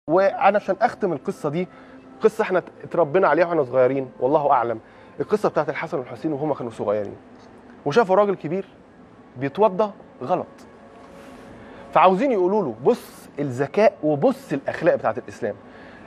وانا عشان اختم القصه دي قصه احنا اتربينا عليها واحنا صغيرين والله اعلم القصه بتاعت الحسن والحسين وهما كانوا صغيرين وشافوا راجل كبير بيتوضى غلط فعاوزين يقولوا له بص الذكاء وبص الاخلاق بتاعت الاسلام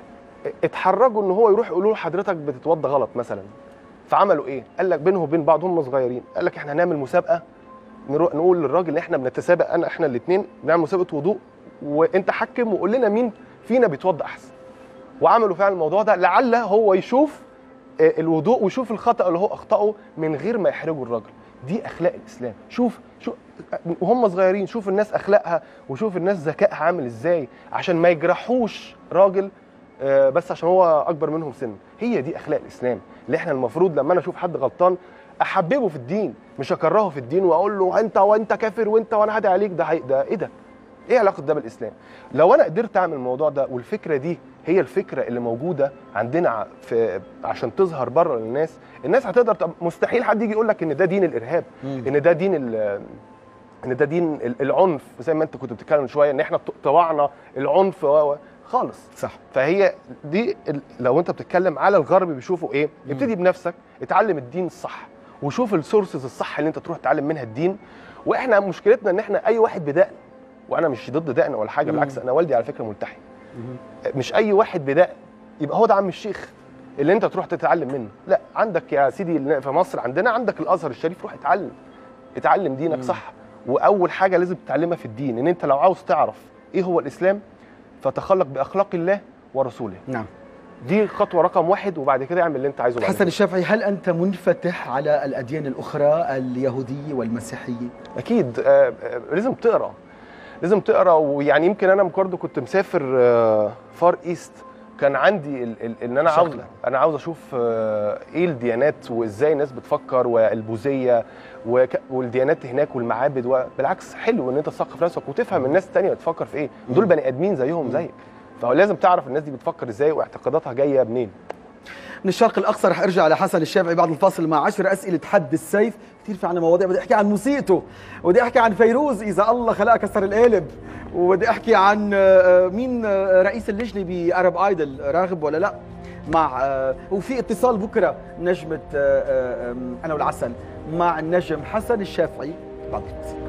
اتحرجوا ان هو يروح يقولوا له حضرتك بتتوضى غلط مثلا فعملوا ايه قال لك بينه وبين بعض هم صغيرين قال لك احنا هنعمل مسابقه نروح نقول للراجل ان احنا بنتسابق انا احنا الاثنين بنعمل مسابقه وضوء وانت حكم وقول لنا مين فينا بيتوضى احسن وعملوا فعلا الموضوع ده لعل هو يشوف آه، الوضوء ويشوف الخطا اللي هو اخطاه من غير ما يحرجوا الراجل دي اخلاق الاسلام شوف شوف وهم صغيرين شوف الناس اخلاقها وشوف الناس ذكائها عامل ازاي عشان ما يجرحوش راجل آه، بس عشان هو اكبر منهم سن هي دي اخلاق الاسلام اللي احنا المفروض لما انا اشوف حد غلطان احببه في الدين مش اكرهه في الدين واقول له انت وانت كافر وانت وانا هدي عليك ده هي- ده ايه ده ايه علاقه ده بالاسلام لو انا قدرت اعمل الموضوع ده والفكره دي هي الفكره اللي موجوده عندنا ع- في عشان تظهر بره للناس الناس هتقدر طب مستحيل حد يجي يقول لك ان ده دين الارهاب ان ده دين ال- ان ده دين ال- العنف زي ما انت كنت بتتكلم من شويه ان احنا ط- طوعنا العنف و- و- خالص صح فهي دي ال- لو انت بتتكلم على الغرب بيشوفوا ايه ابتدي بنفسك اتعلم الدين الصح وشوف السورسز الصح اللي انت تروح تتعلم منها الدين واحنا مشكلتنا ان احنا اي واحد بدقن وانا مش ضد دقن ولا حاجه مم. بالعكس انا والدي على فكره ملتحي مش اي واحد بدقن يبقى هو ده عم الشيخ اللي انت تروح تتعلم منه لا عندك يا سيدي اللي في مصر عندنا عندك الازهر الشريف روح اتعلم اتعلم دينك مم. صح واول حاجه لازم تتعلمها في الدين ان انت لو عاوز تعرف ايه هو الاسلام فتخلق باخلاق الله ورسوله نعم دي خطوه رقم واحد وبعد كده اعمل اللي انت عايزه بعد حسن كده. الشافعي هل أنت منفتح على الأديان الأخرى اليهودية والمسيحية؟ اكيد آه، آه، لازم تقرا لازم تقرا ويعني يمكن انا برضه كنت مسافر آه، فار ايست كان عندي ال- ال- ان انا عاوز شغلة. انا عاوز اشوف آه، ايه الديانات وازاي الناس بتفكر والبوذيه وك- والديانات هناك والمعابد وبالعكس حلو ان انت تثقف نفسك وتفهم الناس التانية بتفكر في ايه دول مم. بني ادمين زيهم زيك فهو لازم تعرف الناس دي بتفكر ازاي واعتقاداتها جايه منين من الشرق الأقصى رح أرجع لحسن الشافعي بعد الفاصل مع عشر أسئلة حد السيف كثير في عنا مواضيع بدي أحكي عن موسيقته وبدي أحكي عن فيروز إذا الله خلقها كسر القالب وبدي أحكي عن آه، مين آه، رئيس اللجنة بأرب آيدل راغب ولا لا مع آه، وفي اتصال بكرة نجمة آه، آه، آم، أنا والعسل مع النجم حسن الشافعي بعد الفاصل